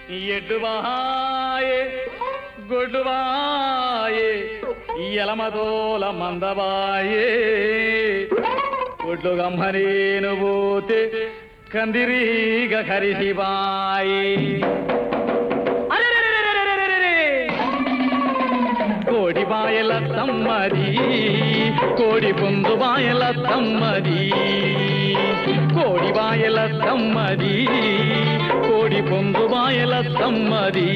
ఎడ్డువాయే గొడ్డువాయే ఎలమదోల మందవాయే ఒడ్లు గమ్మనేను పోతే కందిరీగ కరిసిబాయే కోడి బాయల తమ్మది కోడి పుందు బాయల తమ్మది కోడి బాయల తమ్మది కోడి పుందు బాయల తమ్మది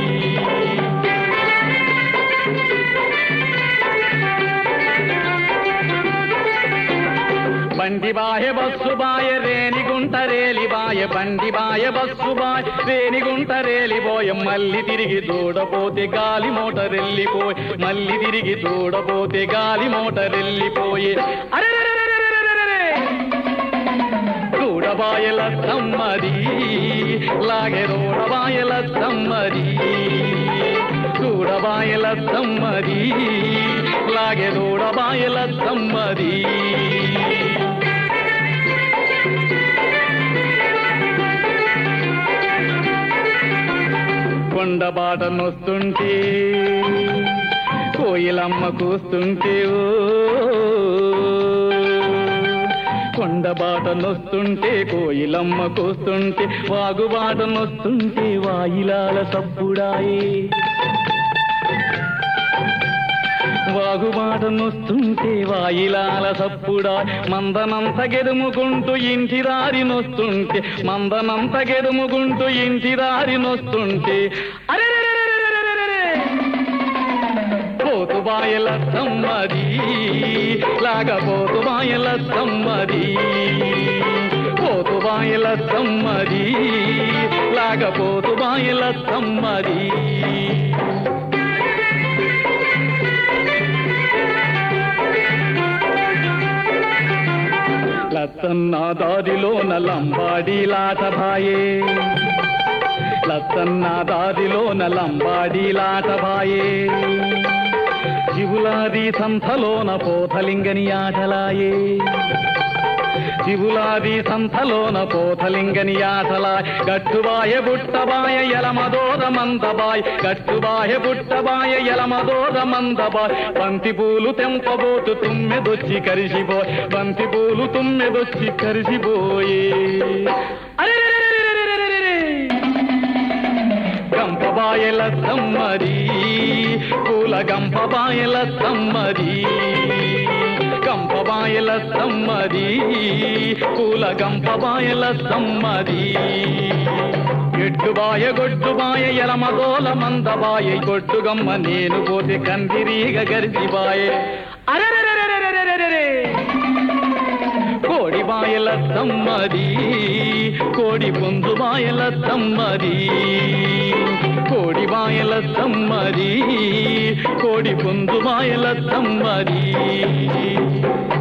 బండి బాయ బస్సు బాయ రేణిగుంట రేలి బాయ బండి బాయ బస్సు బాయ రేణిగుంట రేలి పోయ మళ్ళీ తిరిగి దూడపోతే గాలి మోటరెళ్ళిపోయి మళ్ళీ తిరిగి దూడపోతే గాలి మోటరెళ్ళిపోయి అరే దూడబాయల తమ్మది లాగే దూడబాయల తమ్మది దూడబాయల తమ్మది లాగే దూడబాయల తమ్మది కొండబాట నొస్తుంటే కోయిలమ్మ కూస్తుంటే ఓ కొండబాట నొస్తుంటే కోయిలమ్మ కూస్తుంటే వాగుబాట నొస్తుంటే వాయిలాల సప్పుడాయే వాగుబాట నొస్తుంటే వాయిలాల సప్పుడా మందనంత గెదుముకుంటూ ఇంటి దారి నొస్తుంటే మందనంత గెదుముకుంటూ ఇంటి దారి నొస్తుంటే అరే పోతు బాయల తమ్మది లాగపోతు బాయల తమ్మది పోతు బాయల తమ్మది లాగపోతు బాయల తమ్మది లత్తన్న దారిలోన లంబాడీలాట భాయే లత్తన్న దారిలోన లంబాడీలాట భాయే శివులాది సంథలోన పోతలింగని ఆటలాయే శివులాది సంథలోన పోతలింగని ఆటలాయ్ గట్టుబాయ బుట్టబాయ ఎలమదోద మందబాయ్ గట్టుబాయ బుట్టబాయ ఎలమదోద మందబాయ్ బంతి పూలు తెంపబోతు తుమ్మెదొచ్చి కరిసిపోయ్ బంతి పూలు తుమ్మెదొచ్చి కరిసిపోయే అరే గంపబాయల తమ్మది పూల గంపబాయల తమ్మది గంపబాయల తమ్మది పూల గంపబాయల తమ్మది ఎడ్డుబాయ గొడ్డుబాయ ఎలమదోల మందబాయ గొడ్డుగమ్మ నేను పోతే కందిరీగ గరిసిబాయే అరెరెరెరెరెరెరెరెరె కోడి బాయల తమ్మది కోడి పుంజు బాయల తమ్మది కోడి బాయల తమ్మది కోడి పుంజు బాయల తమ్మది